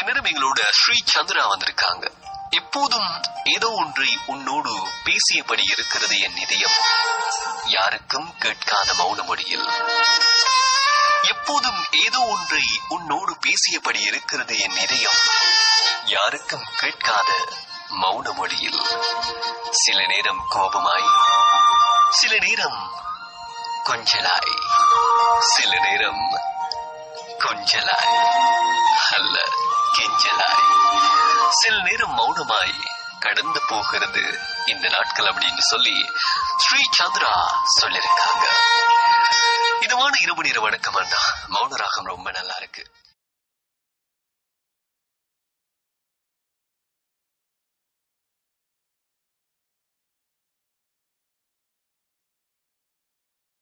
நேரம் எங்களோட ஸ்ரீ சந்திரா வந்திருக்காங்க எப்போதும் ஏதோ ஒன்றை உன்னோடு பேசியபடி இருக்கிறது என் இதயம் யாருக்கும் கேட்காத மௌன மொழியில் எப்போதும் ஏதோ ஒன்றை உன்னோடு பேசியபடி இருக்கிறது என் இதயம் யாருக்கும் கேட்காத மௌன மொழியில் சில நேரம் கோபமாய் சில நேரம் கொஞ்சலாய் சில நேரம் கொஞ்சலாய் அல்ல கெஞ்சலாய் சில நேரம் மௌனமாய் கடந்து போகிறது இந்த நாட்கள் அப்படின்னு சொல்லி ஸ்ரீ சந்திரா சொல்லிருக்காங்க இதுவான இரவு நேர வணக்கம் அண்ணா மௌன ராகம் ரொம்ப நல்லா இருக்கு